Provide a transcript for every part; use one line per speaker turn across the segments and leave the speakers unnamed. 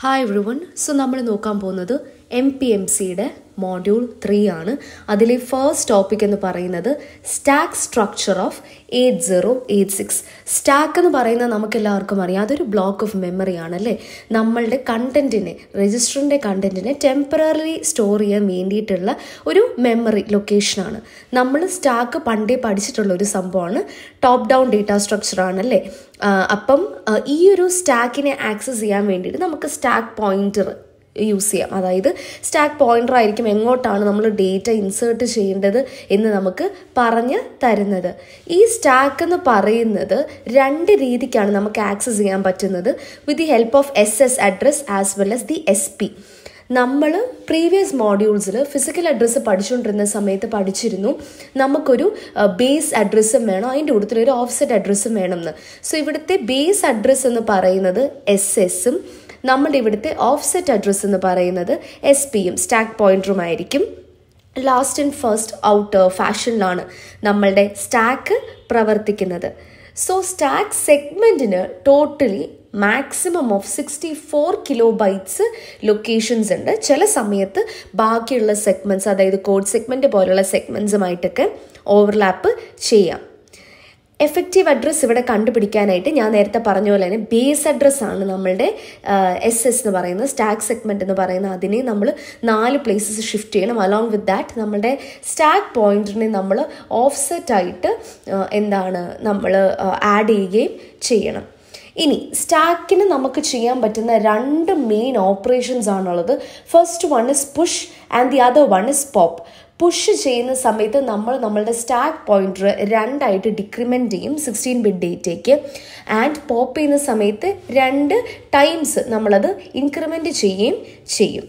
hi every one so നമ്മൾ നോക്കാൻ പോകുന്നത് എം പി എം സിയുടെ മോഡ്യൂൾ ത്രീ ആണ് അതിലെ ഫസ്റ്റ് ടോപ്പിക് എന്ന് പറയുന്നത് stack structure of eight zero eight six stack എന്ന് പറയുന്നത് നമുക്ക് എല്ലാവർക്കും അറിയാം അതൊരു ബ്ലോക്ക് ഓഫ് മെമ്മറി ആണല്ലേ നമ്മളുടെ കണ്ടന്റിനെ രജിസ്റ്ററിൻ്റെ കണ്ടന്റിനെ ടെമ്പററി സ്റ്റോർ ചെയ്യാൻ വേണ്ടിയിട്ടുള്ള ഒരു മെമ്മറി ലൊക്കേഷനാണ് നമ്മൾ സ്റ്റാക്ക് പണ്ടേ പഠിച്ചിട്ടുള്ള ഒരു സംഭവമാണ് ടോപ്പ് ഡൗൺ ഡേറ്റ സ്ട്രക്ചർ ആണല്ലേ ആ, അപ്പം ആ, ഈ ഒരു സ്റ്റാക്കിനെ ആക്സസ് ചെയ്യാൻ വേണ്ടിയിട്ട് നമുക്ക് സ്റ്റാക്ക് പോയിന്റർ യൂസ് ചെയ്യാം അതായത് സ്റ്റാക്ക് പോയിന്റർ ആയിരിക്കും എങ്ങോട്ടാണ് നമ്മൾ ഡേറ്റ ഇൻസേർട്ട് ചെയ്യേണ്ടത് എന്ന് നമുക്ക് പറഞ്ഞ് തരുന്നത് ഈ സ്റ്റാക്ക് എന്ന് പറയുന്നത് രണ്ട് രീതിക്കാണ് നമുക്ക് ആക്സസ് ചെയ്യാൻ പറ്റുന്നത് with the help of S S address as well as the S P നമ്മൾ പ്രീവിയസ് മോഡ്യൂൾസിൽ ഫിസിക്കൽ അഡ്രസ്സ് പഠിച്ചുകൊണ്ടിരുന്ന സമയത്ത് പഠിച്ചിരുന്നു നമുക്കൊരു ബേസ് അഡ്രസ്സും വേണം അതിൻ്റെ കൂട്ടത്തിൽ ഒരു ഓഫ്സെറ്റ് അഡ്രസ്സും വേണമെന്ന് സോ ഇവിടുത്തെ ബേസ് അഡ്രസ്സ് എന്ന് പറയുന്നത് എസ് എസും നമ്മുടെ ഇവിടുത്തെ ഓഫ്സെറ്റ് അഡ്രസ്സ് എന്ന് പറയുന്നത് എസ് പിയും സ്റ്റാക്ക് പോയിന്ററും ആയിരിക്കും ലാസ്റ്റ് ആൻഡ് ഫസ്റ്റ് ഔട്ട് ഫാഷനിലാണ് നമ്മളുടെ സ്റ്റാക്ക് പ്രവർത്തിക്കുന്നത് സോ സ്റ്റാക്ക് സെഗ്മെൻറ്റിന് totally maximum of sixty four kilo bytes locations ഉണ്ട് ചില സമയത്ത് ബാക്കിയുള്ള സെഗ്മെൻറ്റ്സ് അതായത് കോഡ് സെഗ്മെൻറ്റ് പോലുള്ള സെഗ്മെൻറ്റ്സുമായിട്ടൊക്കെ ഓവർലാപ്പ് ചെയ്യാം എഫക്റ്റീവ് അഡ്രസ്സ് ഇവിടെ കണ്ടുപിടിക്കാനായിട്ട് ഞാൻ നേരത്തെ പറഞ്ഞ പോലെ തന്നെ ബേസ് അഡ്രസ്സ് ആണ് നമ്മളുടെ എസ് എസ് എന്ന് പറയുന്നത് സ്റ്റാക്ക് സെഗ്മെന്റ് എന്ന് പറയുന്ന അതിനെ നമ്മൾ നാല് പ്ലേസസ് ഷിഫ്റ്റ് ചെയ്യണം അലോങ് വിത്ത് ദാറ്റ് നമ്മളുടെ സ്റ്റാക്ക് പോയിന്റിനെ നമ്മൾ ഓഫ്സെറ്റ് ആയിട്ട് ആ, എന്താണ് നമ്മൾ ആഡ് ചെയ്യുകയും ചെയ്യണം ഇനി സ്റ്റാക്കിന് നമുക്ക് ചെയ്യാൻ പറ്റുന്ന രണ്ട് മെയിൻ ഓപ്പറേഷൻസ് ആണുള്ളത് first one is push and the other one is pop push ചെയ്യുന്ന സമയത്ത് നമ്മൾ നമ്മളുടെ സ്റ്റാക്ക് പോയിന്റർ രണ്ടായിട്ട് ഡിക്രിമെൻറ്റ് ചെയ്യും സിക്സ്റ്റീൻ ബിറ്റ് ഡേറ്റയ്ക്ക് ആൻഡ് പോപ്പ് ചെയ്യുന്ന സമയത്ത് രണ്ട് ടൈംസ് നമ്മളത് ഇൻക്രിമെൻറ്റ് ചെയ്യുകയും ചെയ്യും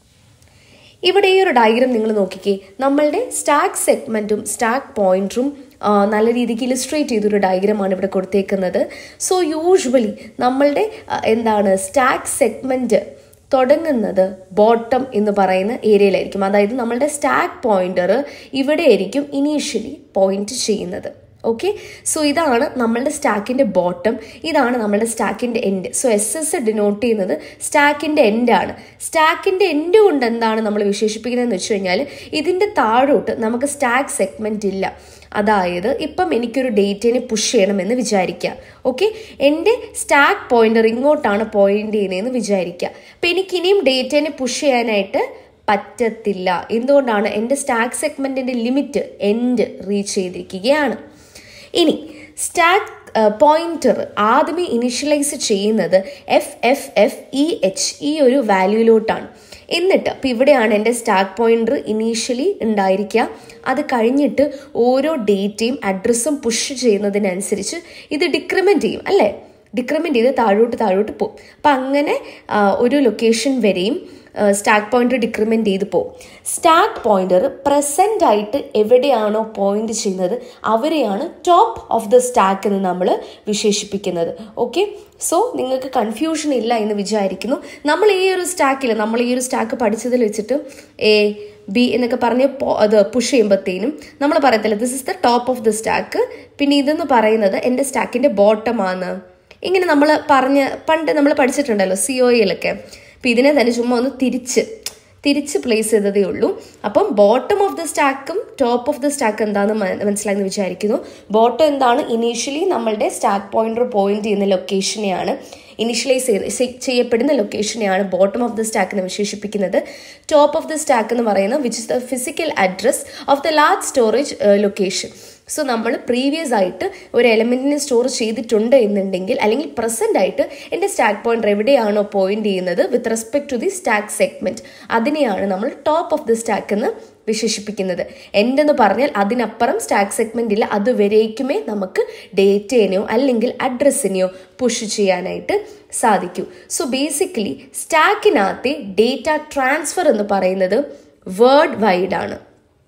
ഇവിടെ ഈ ഒരു ഡയഗ്രം നിങ്ങൾ നോക്കിക്കേ നമ്മളുടെ സ്റ്റാക്ക് സെഗ്മെൻറ്റും സ്റ്റാക്ക് പോയിന്ററും നല്ല രീതിക്ക് ഇലിസ്ട്രേറ്റ് ചെയ്തൊരു ഡയഗ്രമാണ് ഇവിടെ കൊടുത്തേക്കുന്നത് സോ യൂഷ്വലി നമ്മളുടെ ആ, എന്താണ് സ്റ്റാക്ക് സെഗ്മെൻറ്റ് തുടങ്ങുന്നത് ബോട്ടം എന്ന് പറയുന്ന ഏരിയയിലായിരിക്കും അതായത് നമ്മളുടെ സ്റ്റാക്ക് പോയിന്റർ ഇവിടെ ആയിരിക്കും ഇനീഷ്യലി പോയിന്റ് ചെയ്യുന്നത് ഓക്കെ സോ ഇതാണ് നമ്മളുടെ സ്റ്റാക്കിൻ്റെ ബോട്ടം ഇതാണ് നമ്മളുടെ സ്റ്റാക്കിൻ്റെ end so S S denote ചെയ്യുന്നത് സ്റ്റാക്കിൻ്റെ എൻഡാണ് സ്റ്റാക്കിൻ്റെ എൻഡ് കൊണ്ട് എന്താണ് നമ്മൾ വിശേഷിപ്പിക്കുന്നതെന്ന് വെച്ച് കഴിഞ്ഞാൽ ഇതിൻ്റെ താഴോട്ട് നമുക്ക് സ്റ്റാക്ക് സെഗ്മെൻറ്റ് ഇല്ല അതായത് ഇപ്പം എനിക്കൊരു ഡേറ്റിനെ പുഷ് ചെയ്യണമെന്ന് വിചാരിക്കുക ഓക്കെ എൻ്റെ സ്റ്റാക്ക് പോയിന്റർ ഇങ്ങോട്ടാണ് പോയിന്റ് ചെയ്യുന്നതെന്ന് വിചാരിക്കുക അപ്പം എനിക്ക് ഇനിയും ഡേറ്റിനെ പുഷ് ചെയ്യാനായിട്ട് പറ്റത്തില്ല എന്തുകൊണ്ടാണ് എൻ്റെ സ്റ്റാക്ക് സെഗ്മെൻറ്റിൻ്റെ ലിമിറ്റ് എൻഡ് റീച്ച് ചെയ്തിരിക്കുകയാണ് ഇനി സ്റ്റാക്ക് പോയിന്റർ ആദ്യമേ ഇനിഷ്യലൈസ് ചെയ്യുന്നത് F F F E H ഈ ഒരു വാല്യൂയിലോട്ടാണ് എന്നിട്ട് അപ്പം ഇവിടെയാണ് എൻ്റെ സ്റ്റാക്ക് പോയിന്റർ ഇനീഷ്യലി ഉണ്ടായിരിക്കുക അത് കഴിഞ്ഞിട്ട് ഓരോ ഡേറ്റയും അഡ്രസ്സും പുഷ് ചെയ്യുന്നതിനനുസരിച്ച് ഇത് ഡിക്രിമെൻറ്റ് ചെയ്യും അല്ലേ ഡിക്രിമെൻറ്റ് ചെയ്ത് താഴോട്ട് താഴോട്ട് പോകും അപ്പം അങ്ങനെ ആ, ഒരു ലൊക്കേഷൻ വരെയും സ്റ്റാക്ക് പോയിന്റർ ഡിക്രിമെൻറ്റ് ചെയ്ത് പോകും സ്റ്റാക്ക് പോയിന്റർ പ്രസൻ്റ് ആയിട്ട് എവിടെയാണോ പോയിന്റ് ചെയ്യുന്നത് അവരെയാണ് ടോപ്പ് ഓഫ് ദ സ്റ്റാക്ക് എന്ന് നമ്മൾ വിശേഷിപ്പിക്കുന്നത് ഓക്കെ സോ നിങ്ങൾക്ക് കൺഫ്യൂഷൻ ഇല്ല എന്ന് വിചാരിക്കുന്നു നമ്മൾ ഈ ഒരു സ്റ്റാക്കിൽ നമ്മൾ ഈ ഒരു സ്റ്റാക്ക് പഠിച്ചതിൽ വെച്ചിട്ട് എ ബി എന്നൊക്കെ പറഞ്ഞ് പോ- അത് പുഷ് ചെയ്യുമ്പോഴത്തേനും നമ്മൾ പറയത്തില്ല this is the top of the stack പിന്നെ ഇതെന്ന് പറയുന്നത് എൻ്റെ സ്റ്റാക്കിൻ്റെ ബോട്ടമാണ് ഇങ്ങനെ നമ്മൾ പറഞ്ഞ് പണ്ട് നമ്മൾ പഠിച്ചിട്ടുണ്ടല്ലോ സി ഒ ഇയിലൊക്കെ അപ്പം ഇതിനെ തന്നെ ചുമ്മാ ഒന്ന് തിരിച്ച് തിരിച്ച് പ്ലേസ് ചെയ്തതേ ഉള്ളൂ അപ്പം ബോട്ടം ഓഫ് ദ സ്റ്റാക്കും ടോപ്പ് ഓഫ് ദ സ്റ്റാക്ക് എന്താണെന്ന് മ- മനസ്സിലായെന്ന് വിചാരിക്കുന്നു ബോട്ടം എന്താണ് ഇനീഷ്യലി നമ്മളുടെ സ്റ്റാക്ക് പോയിന്റർ പോയിന്റ് ചെയ്യുന്ന ലൊക്കേഷനെയാണ് ഇനിഷ്യലൈസ് ചെയ്ത് ചെയ്യപ്പെടുന്ന ലൊക്കേഷനെയാണ് ബോട്ടം ഓഫ് ദ സ്റ്റാക്ക് എന്ന് വിശേഷിപ്പിക്കുന്നത് ടോപ്പ് ഓഫ് ദ സ്റ്റാക്ക് എന്ന് പറയുന്നത് which is the physical address of the large storage location so നമ്മൾ പ്രീവിയസ് ആയിട്ട് ഒരു എലമെന്റിനെ സ്റ്റോർ ചെയ്തിട്ടുണ്ട് എന്നുണ്ടെങ്കിൽ അല്ലെങ്കിൽ പ്രസന്റ് ആയിട്ട് എൻ്റെ സ്റ്റാക്ക് പോയിന്റർ എവിടെയാണോ പോയിന്റ് ചെയ്യുന്നത് with respect to the stack segment അതിനെയാണ് നമ്മൾ ടോപ്പ് ഓഫ് ദി സ്റ്റാക്ക് എന്ന് വിശേഷിപ്പിക്കുന്നത് എൻ്റെ എന്ന് പറഞ്ഞാൽ അതിനപ്പുറം സ്റ്റാക്ക് സെഗ്മെന്റ് ഇല്ല അതുവരേക്കുമേ നമുക്ക് ഡേറ്റേനെയോ അല്ലെങ്കിൽ അഡ്രസ്സിനെയോ പുഷ് ചെയ്യാനായിട്ട് സാധിക്കൂ സോ ബേസിക്കലി സ്റ്റാക്കിനകത്തെ ഡേറ്റ ട്രാൻസ്ഫർ എന്ന് പറയുന്നത് വേർഡ് വൈഡ് ആണ്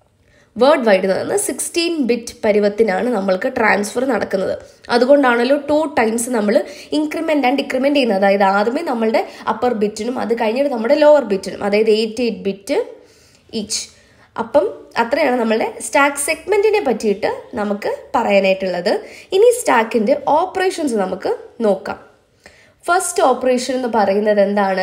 വേർഡ് വൈഡ് എന്ന് പറയുന്നത് സിക്സ്റ്റീൻ ബിറ്റ് പരുവത്തിനാണ് നമ്മൾക്ക് ട്രാൻസ്ഫർ നടക്കുന്നത് അതുകൊണ്ടാണല്ലോ ടു ടൈംസ് നമ്മൾ ഇൻക്രിമെൻ്റ് ആൻഡ് ഡിക്രിമെൻ്റ് ചെയ്യുന്നത് അതായത് ആദ്യമേ നമ്മളുടെ അപ്പർ ബിറ്റിനും അത് കഴിഞ്ഞിട്ട് നമ്മുടെ ലോവർ ബിറ്റിനും അതായത് എയ്റ്റ് എയ്റ്റ് ബിറ്റ് ഈച്ച് അപ്പം അത്രയാണ് നമ്മളുടെ സ്റ്റാക്ക് സെഗ്മെൻറ്റിനെ പറ്റിയിട്ട് നമുക്ക് പറയാനായിട്ടുള്ളത് ഇനി സ്റ്റാക്കിൻ്റെ ഓപ്പറേഷൻസ് നമുക്ക് നോക്കാം ഫസ്റ്റ് ഓപ്പറേഷൻ എന്ന് പറയുന്നത് എന്താണ്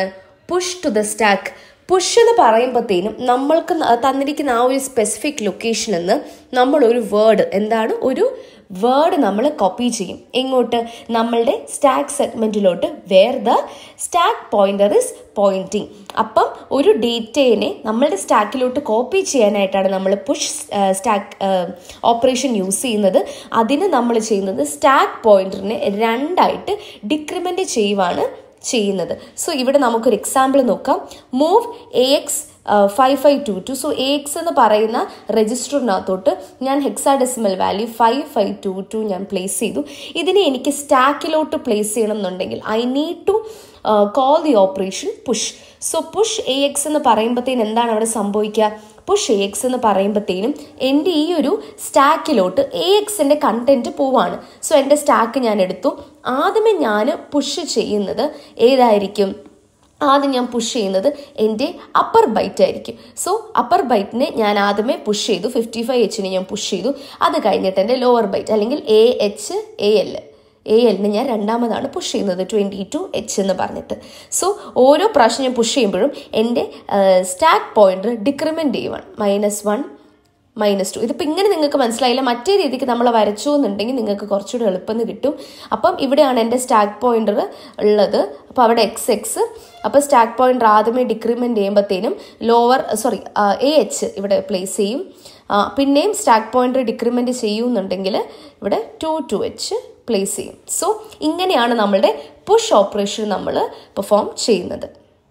push to the stack push എന്ന് പറയുമ്പോഴത്തേനും നമ്മൾക്ക് ന- തന്നിരിക്കുന്ന ആ ഒരു സ്പെസിഫിക് ലൊക്കേഷനിൽ നിന്ന് നമ്മൾ ഒരു വേർഡ് എന്താണ് ഒരു വേർഡ് നമ്മൾ കോപ്പി ചെയ്യും എങ്ങോട്ട് നമ്മളുടെ സ്റ്റാക്ക് സെഗ്മെന്റിലോട്ട് where the stack pointer is pointing അപ്പം ഒരു ഡേറ്റയെ നമ്മളുടെ സ്റ്റാക്കിലോട്ട് കോപ്പി ചെയ്യാനായിട്ടാണ് നമ്മൾ പുഷ് സ്റ്റാക്ക് ഓപ്പറേഷൻ യൂസ് ചെയ്യുന്നത് അതിന് നമ്മൾ ചെയ്യുന്നത് സ്റ്റാക്ക് പോയിന്ററിനെ രണ്ടായിട്ട് ഡിക്രിമെന്റ് ചെയ്യുവാണ് ചെയ്യുന്നത് സോ ഇവിടെ നമുക്കൊരു എക്സാമ്പിൾ നോക്കാം move A X five five two two so A X എന്ന് പറയുന്ന രജിസ്റ്ററിനകത്തോട്ട് ഞാൻ hexadecimal value five five two two ഞാൻ പ്ലേസ് ചെയ്തു ഇതിനെ എനിക്ക് സ്റ്റാക്കിലോട്ട് പ്ലേസ് ചെയ്യണം എന്നുണ്ടെങ്കിൽ I need to call the operation push so push A X എന്ന് പറയുമ്പോഴത്തേന് എന്താണ് അവിടെ സംഭവിക്കുക പുഷ് എ എക്സ് എന്ന് പറയുമ്പോഴത്തേനും എൻ്റെ ഈ ഒരു സ്റ്റാക്കിലോട്ട് എ എക്സിൻ്റെ കണ്ടന്റ് പോവാണ് സോ എൻ്റെ സ്റ്റാക്ക് ഞാൻ എടുത്തു ആദ്യമേ ഞാൻ പുഷ് ചെയ്യുന്നത് ഏതായിരിക്കും ആദ്യം ഞാൻ പുഷ് ചെയ്യുന്നത് എൻ്റെ അപ്പർ ബൈറ്റ് ആയിരിക്കും സോ അപ്പർ ബൈറ്റിനെ ഞാൻ ആദ്യമേ പുഷ് ചെയ്തു ഫിഫ്റ്റി ഫൈവ് എച്ചിനെ ഞാൻ പുഷ് ചെയ്തു അത് കഴിഞ്ഞിട്ട് എൻ്റെ ലോവർ ബൈറ്റ് അല്ലെങ്കിൽ A H A L A എല്ലിന് ഞാൻ രണ്ടാമതാണ് പുഷ് ചെയ്യുന്നത് ട്വൻറ്റി ടു എച്ച് എന്ന് പറഞ്ഞിട്ട് സോ ഓരോ പ്രാവശ്യം ഞാൻ പുഷ് ചെയ്യുമ്പോഴും എൻ്റെ സ്റ്റാക്ക് പോയിന്റർ ഡിക്രിമെൻറ്റ് ചെയ്യുവാണ് മൈനസ് വൺ മൈനസ് ടു ഇതിപ്പോൾ ഇങ്ങനെ നിങ്ങൾക്ക് മനസ്സിലായില്ല മറ്റേ രീതിക്ക് നമ്മൾ വരച്ചു എന്നുണ്ടെങ്കിൽ നിങ്ങൾക്ക് കുറച്ചുകൂടെ എളുപ്പം കിട്ടും അപ്പം ഇവിടെയാണ് എൻ്റെ സ്റ്റാക്ക് പോയിന്റർ ഉള്ളത് അപ്പോൾ അവിടെ എക്സ് എക്സ് അപ്പോൾ സ്റ്റാക്ക് പോയിന്റർ ആദ്യമേ ഡിക്രിമെൻറ്റ് ചെയ്യുമ്പോഴത്തേനും ലോവർ സോറി എ എച്ച് ഇവിടെ പ്ലേസ് ചെയ്യും ആ, പിന്നെയും സ്റ്റാക്ക് പോയിന്റർ ഡിക്രിമെൻറ്റ് ചെയ്യുന്നുണ്ടെങ്കിൽ ഇവിടെ ടു ടു എച്ച് പ്ലേസ് ചെയ്യും സോ ഇങ്ങനെയാണ് നമ്മളുടെ പുഷ് ഓപ്പറേഷൻ നമ്മൾ പെർഫോം ചെയ്യുന്നത്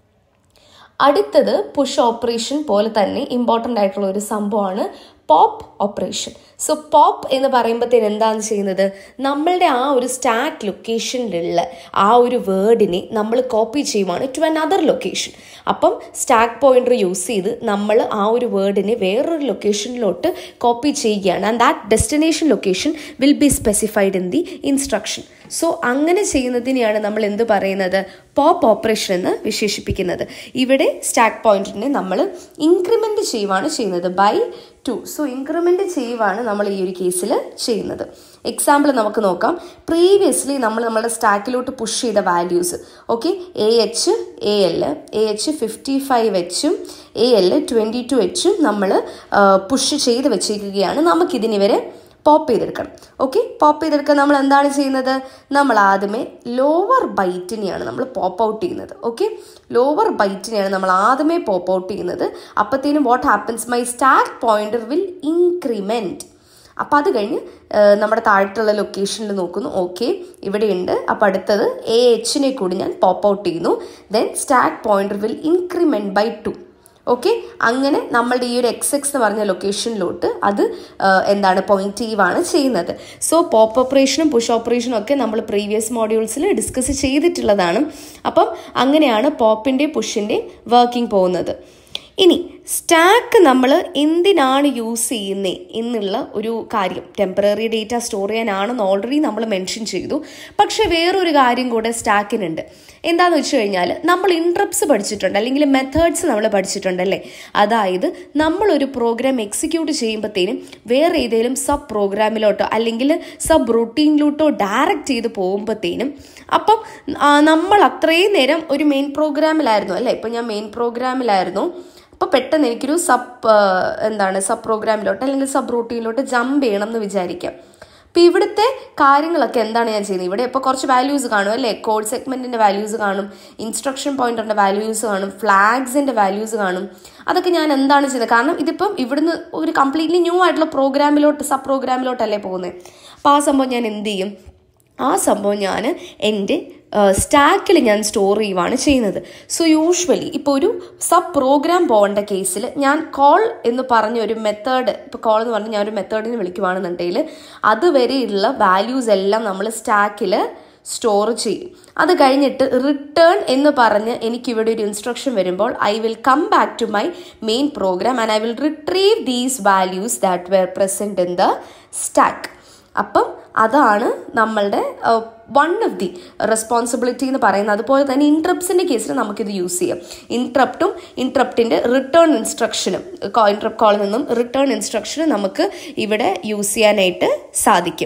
അടുത്തത് പുഷ് ഓപ്പറേഷൻ പോലെ തന്നെ ഇമ്പോർട്ടൻ്റ് ആയിട്ടുള്ള ഒരു സംഭവമാണ് പോപ്പ് ഓപ്പറേഷൻ സോ പോപ്പ് എന്ന് പറയുമ്പോഴത്തേന് എന്താണ് ചെയ്യുന്നത് നമ്മളുടെ ആ ഒരു സ്റ്റാക്ക് ലൊക്കേഷനിലുള്ള ആ ഒരു വേർഡിനെ നമ്മൾ കോപ്പി ചെയ്യുവാണ് ടു അനദർ ലൊക്കേഷൻ അപ്പം സ്റ്റാക്ക് പോയിന്റർ യൂസ് ചെയ്ത് നമ്മൾ ആ ഒരു വേർഡിനെ വേറൊരു ലൊക്കേഷനിലോട്ട് കോപ്പി ചെയ്യുകയാണ് and that destination location will be specified in the instruction so അങ്ങനെ ചെയ്യുന്നതിനെയാണ് നമ്മൾ എന്ത് പറയുന്നത് പോപ്പ് ഓപ്പറേഷൻ എന്ന് വിശേഷിപ്പിക്കുന്നത് ഇവിടെ സ്റ്റാക്ക് പോയിന്റിനെ നമ്മൾ ഇൻക്രിമെന്റ് ചെയ്യുവാണ് ചെയ്യുന്നത് ബൈ ടു സോ ഇൻക്രിമെന്റ് ചെയ്യുവാണ് നമ്മൾ ഈ ഒരു കേസിൽ ചെയ്യുന്നത് എക്സാമ്പിൾ നമുക്ക് നോക്കാം പ്രീവിയസ്ലി നമ്മൾ നമ്മുടെ സ്റ്റാക്കിലോട്ട് പുഷ് ചെയ്ത values okay A H A L A H fifty five എച്ചും എ എൽ ട്വൻറ്റി ടു എച്ചും നമ്മൾ പുഷ് ചെയ്ത് വെച്ചിരിക്കുകയാണ് നമുക്കിതിന് വരെ പോപ്പ് ചെയ്തെടുക്കണം ഓക്കെ പോപ്പ് ചെയ്തെടുക്കാൻ നമ്മൾ എന്താണ് ചെയ്യുന്നത് നമ്മൾ ആദ്യമേ ലോവർ ബൈറ്റിനെയാണ് നമ്മൾ പോപ്പ് ഔട്ട് ചെയ്യുന്നത് ഓക്കെ ലോവർ ബൈറ്റിനെയാണ് നമ്മൾ ആദ്യമേ പോപ്പ് ഔട്ട് ചെയ്യുന്നത് അപ്പത്തേനും what happens my stack pointer will increment അപ്പോൾ അത് കഴിഞ്ഞ് ആ, നമ്മുടെ താഴത്തുള്ള ലൊക്കേഷനിൽ നോക്കുന്നു ഓക്കെ ഇവിടെയുണ്ട് അപ്പോൾ അടുത്തത് എ എച്ചിനെ കൂടി ഞാൻ പോപ്പ് ഔട്ട് ചെയ്യുന്നു then stack pointer will increment by two okay അങ്ങനെ നമ്മളുടെ ഈ ഒരു എക്സ് എക്സ് എന്ന് പറഞ്ഞ ലൊക്കേഷനിലോട്ട് അത് ആ, എന്താണ് പോയിന്റ് ചെയ്യുവാണ് ചെയ്യുന്നത് സോ പോപ്പ് ഓപ്പറേഷനും പുഷ് ഓപ്പറേഷനും ഒക്കെ നമ്മൾ പ്രീവിയസ് മോഡ്യൂൾസിൽ ഡിസ്കസ് ചെയ്തിട്ടുള്ളതാണ് അപ്പം അങ്ങനെയാണ് പോപ്പിൻ്റെ പുഷിൻ്റെ വർക്കിംഗ് പോകുന്നത് ഇനി സ്റ്റാക്ക് നമ്മൾ എന്തിനാണ് യൂസ് ചെയ്യുന്നത് എന്നുള്ള ഒരു കാര്യം ടെമ്പററി ഡേറ്റ സ്റ്റോർ ചെയ്യാനാണെന്ന് ഓൾറെഡി നമ്മൾ മെൻഷൻ ചെയ്തു പക്ഷേ വേറൊരു കാര്യം കൂടെ സ്റ്റാക്കിനുണ്ട് എന്താണെന്ന് വെച്ച് കഴിഞ്ഞാൽ നമ്മൾ ഇൻട്രപ്സ് പഠിച്ചിട്ടുണ്ട് അല്ലെങ്കിൽ മെത്തേഡ്സ് നമ്മൾ പഠിച്ചിട്ടുണ്ടല്ലേ അതായത് നമ്മളൊരു പ്രോഗ്രാം എക്സിക്യൂട്ട് ചെയ്യുമ്പോഴത്തേനും വേറെ ഏതെങ്കിലും സബ് പ്രോഗ്രാമിലോട്ടോ അല്ലെങ്കിൽ സബ് റൂട്ടീനിലോട്ടോ ഡയറക്റ്റ് ചെയ്ത് പോകുമ്പോഴത്തേനും അപ്പം ആ, നമ്മൾ അത്രയും നേരം ഒരു മെയിൻ പ്രോഗ്രാമിലായിരുന്നു അല്ലേ ഇപ്പം ഞാൻ മെയിൻ പ്രോഗ്രാമിലായിരുന്നു അപ്പോൾ പെട്ടെന്ന് എനിക്കൊരു സബ് എന്താണ് സബ് പ്രോഗ്രാമിലോട്ട് അല്ലെങ്കിൽ സബ് റൂട്ടീനിലോട്ട് ജമ്പ് ചെയ്യണം എന്ന് വിചാരിക്കാം അപ്പോൾ ഇവിടുത്തെ കാര്യങ്ങളൊക്കെ എന്താണ് ഞാൻ ചെയ്യുന്നത് ഇവിടെ ഇപ്പോൾ കുറച്ച് വാല്യൂസ് കാണും അല്ലേ കോഡ് സെഗ്മെൻറ്റിൻ്റെ വാല്യൂസ് കാണും ഇൻസ്ട്രക്ഷൻ പോയിന്ററിൻ്റെ വാല്യൂസ് കാണും ഫ്ലാഗ്സിൻ്റെ വാല്യൂസ് കാണും അതൊക്കെ ഞാൻ എന്താണ് ചെയ്തത് കാരണം ഇതിപ്പം ഇവിടുന്ന് ഒരു കംപ്ലീറ്റ്ലി ന്യൂ ആയിട്ടുള്ള പ്രോഗ്രാമിലോട്ട് സബ് പ്രോഗ്രാമിലോട്ടല്ലേ പോകുന്നത് അപ്പോൾ ആ സംഭവം ഞാൻ എന്ത് ചെയ്യും ആ സംഭവം ഞാൻ എൻ്റെ സ്റ്റാക്കിൽ ഞാൻ സ്റ്റോർ ചെയ്യുവാണ് ചെയ്യുന്നത് സോ യൂഷ്വലി ഇപ്പോൾ ഒരു സബ് പ്രോഗ്രാം പോകേണ്ട കേസിൽ ഞാൻ കോൾ എന്ന് പറഞ്ഞ ഒരു മെത്തേഡ് ഇപ്പോൾ കോൾ എന്ന് പറഞ്ഞ് ഞാൻ ഒരു മെത്തേഡിനെ വിളിക്കുവാണെന്നുണ്ടെങ്കിൽ അതുവരെയുള്ള വാല്യൂസ് എല്ലാം നമ്മൾ സ്റ്റാക്കിൽ സ്റ്റോർ ചെയ്യും അത് കഴിഞ്ഞിട്ട് റിട്ടേൺ എന്ന് പറഞ്ഞ് എനിക്കിവിടെ ഒരു ഇൻസ്ട്രക്ഷൻ വരുമ്പോൾ I will come back to my main program and I will retrieve these values that were present in the stack അപ്പം അതാണ് നമ്മളുടെ വൺ ഓഫ് ദി റെസ്പോൺസിബിലിറ്റി എന്ന് പറയുന്നത് അതുപോലെ തന്നെ ഇൻട്രപ്സിൻ്റെ കേസിൽ നമുക്കിത് യൂസ് ചെയ്യാം ഇൻട്രപ്റ്റും ഇൻട്രപ്റ്റിൻ്റെ റിട്ടേൺ ഇൻസ്ട്രക്ഷനും ഇൻട്രപ്റ്റ് കോളിൽ നിന്നും റിട്ടേൺ ഇൻസ്ട്രക്ഷനും നമുക്ക് ഇവിടെ യൂസ് ചെയ്യാനായിട്ട് സാധിക്കും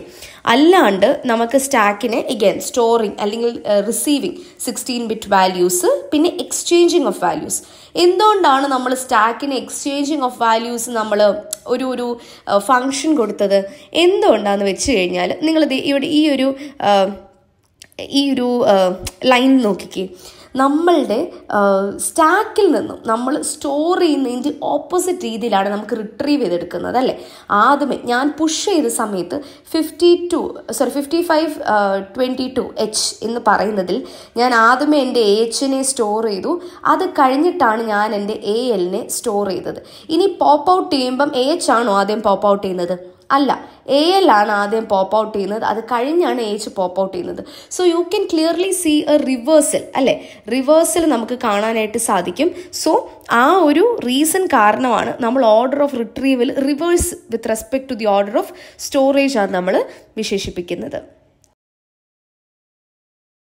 അല്ലാണ്ട് നമുക്ക് സ്റ്റാക്കിനെ ഇഗൈൻ സ്റ്റോറിങ് അല്ലെങ്കിൽ റിസീവിങ് സിക്സ്റ്റീൻ ബിറ്റ് വാല്യൂസ് പിന്നെ എക്സ്ചേഞ്ചിങ് ഓഫ് വാല്യൂസ് എന്തുകൊണ്ടാണ് നമ്മൾ സ്റ്റാക്കിന് എക്സ്ചേഞ്ചിങ് ഓഫ് വാല്യൂസ് നമ്മൾ ഒരു ഒരു ഫങ്ഷൻ കൊടുത്തത് എന്തുകൊണ്ടാന്ന് വെച്ച് കഴിഞ്ഞാൽ നിങ്ങളിത് ഇവിടെ ഈ ഒരു ആ, ഈ ഒരു ലൈൻ നോക്കിക്കേ നമ്മളുടെ സ്റ്റാക്കിൽ നിന്നും നമ്മൾ സ്റ്റോർ ചെയ്യുന്നതിൻ്റെ ഓപ്പോസിറ്റ് രീതിയിലാണ് നമുക്ക് റിട്രീവ് ചെയ്തെടുക്കുന്നത് അല്ലേ ആദ്യമേ ഞാൻ പുഷ് ചെയ്ത സമയത്ത് fifty two sorry fifty five twenty two H എന്ന് പറയുന്നതിൽ ഞാൻ ആദ്യമേ എൻ്റെ എ എച്ചിനെ സ്റ്റോർ ചെയ്തു അത് കഴിഞ്ഞിട്ടാണ് ഞാൻ എൻ്റെ എ എല്ലിനെ സ്റ്റോർ ചെയ്തത് ഇനി പോപ്പ് ഔട്ട് ചെയ്യുമ്പം എ എച്ച് ആണോ ആദ്യം പോപ്പ് ഔട്ട് ചെയ്യുന്നത് അല്ല എ എൽ ആണ് ആദ്യം പോപ്പ് ഔട്ട് ചെയ്യുന്നത് അത് കഴിഞ്ഞാണ് എച്ച് പോപ്പ് ഔട്ട് ചെയ്യുന്നത് so you can clearly see a reversal അല്ലേ റിവേഴ്സൽ നമുക്ക് കാണാനായിട്ട് സാധിക്കും സോ ആ ഒരു റീസൺ കാരണമാണ് നമ്മൾ order of retrieval reverse with respect to the order of storage ആണ് നമ്മൾ വിശേഷിപ്പിക്കുന്നത്